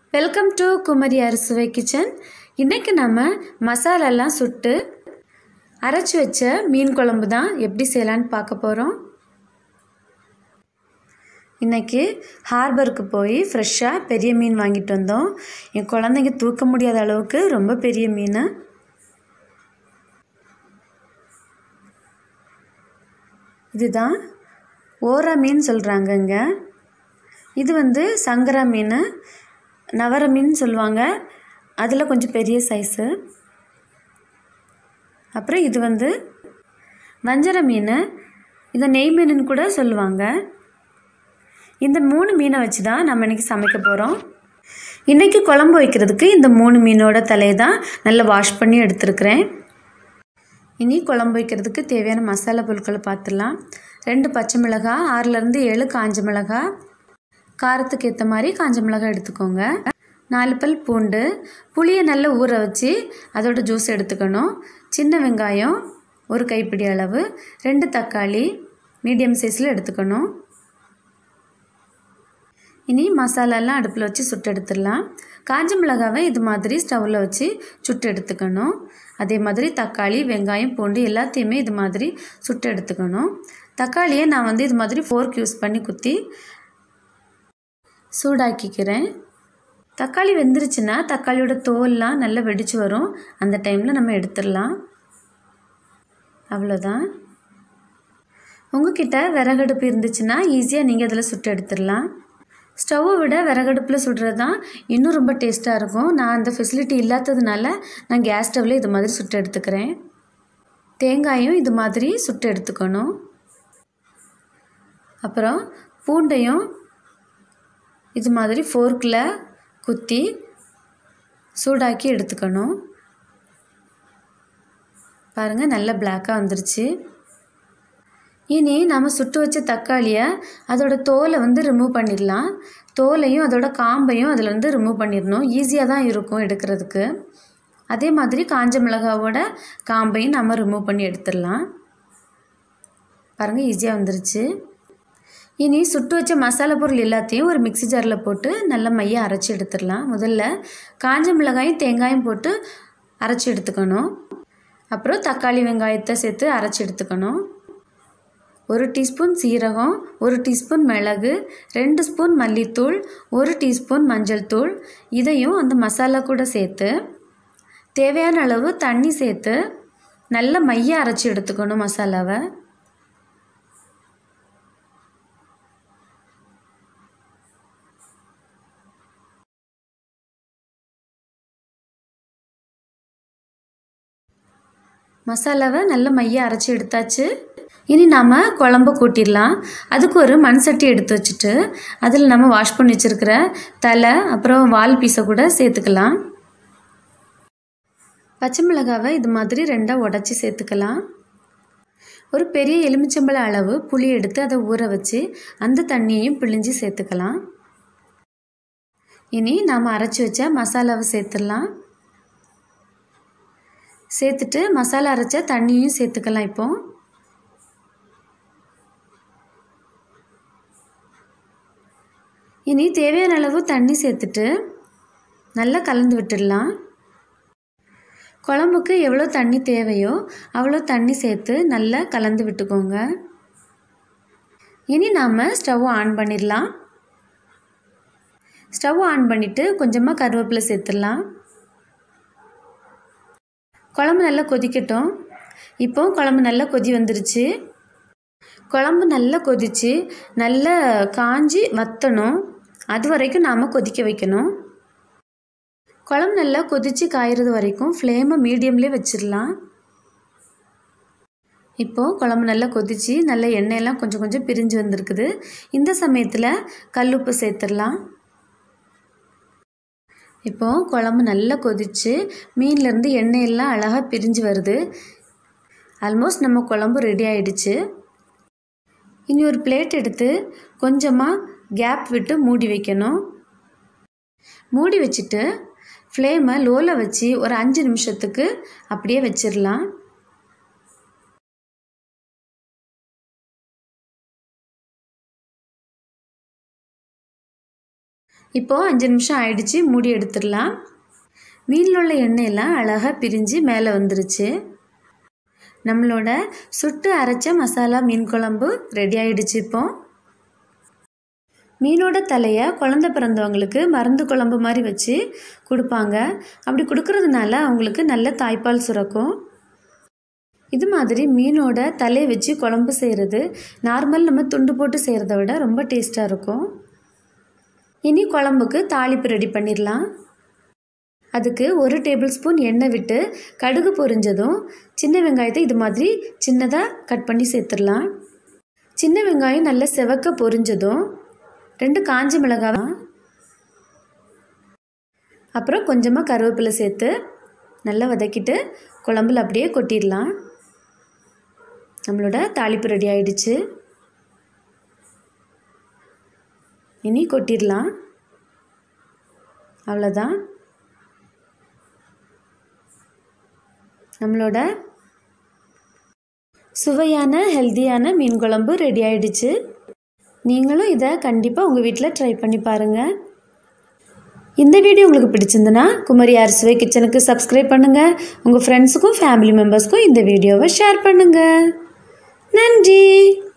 welcome to Kumari அறுசுவை kitchen இன்றைக்கி நம்ம மசாலாலாம் சுட்டு அரைச்சி வச்ச மீன் குழம்பு தான் எப்படி செய்யலான்னு பார்க்க போகிறோம் இன்றைக்கி ஹார்பருக்கு போய் ஃப்ரெஷ்ஷாக பெரிய மீன் வாங்கிட்டு வந்தோம் என் குழந்தைங்க தூக்க முடியாத அளவுக்கு ரொம்ப பெரிய மீன் இதுதான் ஓரா மீன் சொல்கிறாங்கங்க இது வந்து சங்கரா மீன் நவர மீன் சொல்லுவாங்க அதில் கொஞ்சம் பெரிய சைஸு அப்புறம் இது வந்து வஞ்சர மீன் இதை நெய் மீனுன்னு கூட சொல்லுவாங்க இந்த மூணு மீனை வச்சு தான் நம்ம இன்றைக்கி சமைக்க போகிறோம் இன்றைக்கி குழம்பு வைக்கிறதுக்கு இந்த மூணு மீனோட தலையை தான் நல்லா வாஷ் பண்ணி எடுத்துருக்கிறேன் இனி குழம்பு வைக்கிறதுக்கு தேவையான மசாலா பொருட்களை பார்த்துடலாம் ரெண்டு பச்சை மிளகாய் ஆறுலேருந்து ஏழு காஞ்ச மிளகாய் காரத்துக்கு ஏற்ற மாதிரி காஞ்ச மிளகாய் எடுத்துக்கோங்க நாலு பல் பூண்டு புளியை நல்லா ஊற வச்சு அதோட ஜூஸ் எடுத்துக்கணும் சின்ன வெங்காயம் ஒரு கைப்பிடி அளவு ரெண்டு தக்காளி மீடியம் சைஸில் எடுத்துக்கணும் இனி மசாலாலாம் அடுப்பில் வச்சு சுட்டு எடுத்துடலாம் காஞ்ச மிளகாவை இது மாதிரி ஸ்டவ்வில் வச்சு சுட்டு எடுத்துக்கணும் அதே மாதிரி தக்காளி வெங்காயம் பூண்டு எல்லாத்தையுமே இது மாதிரி சுட்டு எடுத்துக்கணும் தக்காளியை நான் வந்து இது மாதிரி ஃபோர்க் யூஸ் பண்ணி குத்தி சூடாக்கிக்கிறேன் தக்காளி வெந்துருச்சுன்னா தக்காளியோட தோல்லாம் நல்லா வெடிச்சு வரும் அந்த டைமில் நம்ம எடுத்துடலாம் அவ்வளோதான் உங்ககிட்ட விறகடுப்பு இருந்துச்சுன்னா ஈஸியாக நீங்கள் அதில் சுட்டு எடுத்துடலாம் ஸ்டவ்வை விட விறகடுப்பில் சுடுறது தான் இன்னும் ரொம்ப டேஸ்ட்டாக இருக்கும் நான் அந்த ஃபெசிலிட்டி இல்லாததுனால நான் கேஸ் ஸ்டவ்வில் இது மாதிரி சுட்டு எடுத்துக்கிறேன் தேங்காயும் இது மாதிரி சுட்டு எடுத்துக்கணும் அப்புறம் பூண்டையும் இது மாதிரி ஃபோர்க்கில் குத்தி சூடாக்கி எடுத்துக்கணும் பாருங்கள் நல்ல பிளாக்காக வந்துருச்சு இனி நம்ம சுட்டு வச்ச தக்காளியை அதோட தோலை வந்து ரிமூவ் பண்ணிடலாம் தோலையும் அதோட காம்பையும் அதில் வந்து ரிமூவ் பண்ணிடணும் ஈஸியாக தான் இருக்கும் எடுக்கிறதுக்கு அதே மாதிரி காஞ்ச மிளகாவோட காம்பையும் நம்ம ரிமூவ் பண்ணி எடுத்துடலாம் பாருங்கள் ஈஸியாக வந்துருச்சு இனி சுட்டு வச்ச மசாலா பொருள் எல்லாத்தையும் ஒரு மிக்சி ஜாரில் போட்டு நல்லா மைய அரைச்சி எடுத்துடலாம் முதல்ல காஞ்ச மிளகாயும் தேங்காயும் போட்டு அரைச்சி எடுத்துக்கணும் அப்புறம் தக்காளி வெங்காயத்தை சேர்த்து அரைச்சி எடுத்துக்கணும் ஒரு டீஸ்பூன் சீரகம் ஒரு டீஸ்பூன் மிளகு ரெண்டு ஸ்பூன் மல்லித்தூள் ஒரு டீஸ்பூன் மஞ்சள் தூள் இதையும் அந்த மசாலா கூட சேர்த்து தேவையான அளவு தண்ணி சேர்த்து நல்ல மைய அரைச்சி எடுத்துக்கணும் மசாலாவை மசாலாவை நல்ல மைய அரைச்சி எடுத்தாச்சு இனி நாம் குழம்பு கூட்டிடலாம் அதுக்கு ஒரு மண் சட்டி எடுத்து வச்சுட்டு அதில் நம்ம வாஷ் பண்ணி வச்சுருக்கிற தலை அப்புறம் வால் பீஸை கூட சேர்த்துக்கலாம் பச்சை மிளகாவை இது மாதிரி ரெண்டாக உடச்சி சேர்த்துக்கலாம் ஒரு பெரிய எலுமிச்சம்பழ அளவு புளி எடுத்து அதை ஊற வச்சு அந்த தண்ணியையும் பிழிஞ்சு சேர்த்துக்கலாம் இனி நாம் அரைச்சி வச்ச மசாலாவை சேர்த்துடலாம் சேர்த்துட்டு மசாலா அரைச்ச தண்ணியும் சேர்த்துக்கலாம் இப்போது இனி தேவையான அளவு தண்ணி சேர்த்துட்டு நல்லா கலந்து விட்டுடலாம் குழம்புக்கு எவ்வளோ தண்ணி தேவையோ அவ்வளோ தண்ணி சேர்த்து நல்லா கலந்து விட்டுக்கோங்க இனி நாம் ஸ்டவ் ஆன் பண்ணிடலாம் ஸ்டவ் ஆன் பண்ணிவிட்டு கொஞ்சமாக கருவேப்பிலை சேர்த்துடலாம் குழம்பு நல்லா கொதிக்கட்டும் இப்போ குழம்பு நல்லா கொதி வந்துருச்சு குழம்பு நல்லா கொதித்து நல்லா காஞ்சி வற்றணும் அது வரைக்கும் நாம் கொதிக்க வைக்கணும் குழம்பு நல்லா கொதித்து காயிறது வரைக்கும் ஃப்ளேமை மீடியம்லேயே வச்சிடலாம் இப்போது குழம்பு நல்லா கொதித்து நல்ல எண்ணெயெல்லாம் கொஞ்சம் கொஞ்சம் பிரிஞ்சு வந்திருக்குது இந்த சமயத்தில் கல்லுப்பு சேர்த்துடலாம் இப்போது குழம்பு நல்லா கொதித்து மீன்லேருந்து எண்ணெயெல்லாம் அழகாக பிரிஞ்சு வருது ஆல்மோஸ்ட் நம்ம குழம்பு ரெடி ஆயிடுச்சு இனி ஒரு பிளேட் எடுத்து கொஞ்சமாக கேப் விட்டு மூடி வைக்கணும் மூடி வச்சுட்டு ஃப்ளேமை லோவில் வச்சு ஒரு அஞ்சு நிமிஷத்துக்கு அப்படியே வச்சிடலாம் இப்போது அஞ்சு நிமிஷம் ஆயிடுச்சு மூடி எடுத்துடலாம் மீனில் உள்ள எண்ணெயெல்லாம் அழகாக பிரிஞ்சு மேலே வந்துருச்சு நம்மளோட சுட்டு அரைச்ச மசாலா மீன் குழம்பு ரெடி ஆயிடுச்சு இப்போ மீனோட தலையை குழந்த பிறந்தவங்களுக்கு மருந்து குழம்பு மாதிரி வச்சு கொடுப்பாங்க அப்படி கொடுக்கறதுனால அவங்களுக்கு நல்ல தாய்ப்பால் சுரக்கும் இது மாதிரி மீனோட தலையை வச்சு குழம்பு செய்கிறது நார்மல் நம்ம துண்டு போட்டு செய்கிறத விட ரொம்ப டேஸ்ட்டாக இருக்கும் இனி குழம்புக்கு தாளிப்பு ரெடி பண்ணிடலாம் அதுக்கு ஒரு டேபிள் ஸ்பூன் எண்ணெய் விட்டு கடுகு பொரிஞ்சதும் சின்ன வெங்காயத்தை இது மாதிரி சின்னதாக கட் பண்ணி சேர்த்துடலாம் சின்ன வெங்காயம் நல்லா செவக்க பொரிஞ்சதும் ரெண்டு காஞ்ச மிளகாய் அப்புறம் கொஞ்சமாக கருவேப்பிலை சேர்த்து நல்லா வதக்கிட்டு குழம்புல அப்படியே கொட்டிடலாம் நம்மளோட தாளிப்பு ரெடி ஆயிடுச்சு இனி கொட்டிடலாம் அவ்வளோதான் நம்மளோட சுவையான ஹெல்த்தியான மீன் குழம்பு ரெடி ஆயிடுச்சு நீங்களும் இதை கண்டிப்பாக உங்கள் வீட்டில் ட்ரை பண்ணி பாருங்கள் இந்த வீடியோ உங்களுக்கு பிடிச்சிருந்துன்னா குமரி அரிசுவை கிச்சனுக்கு சப்ஸ்கிரைப் பண்ணுங்கள் உங்கள் ஃப்ரெண்ட்ஸுக்கும் ஃபேமிலி மெம்பர்ஸ்க்கும் இந்த வீடியோவை ஷேர் பண்ணுங்கள் நன்றி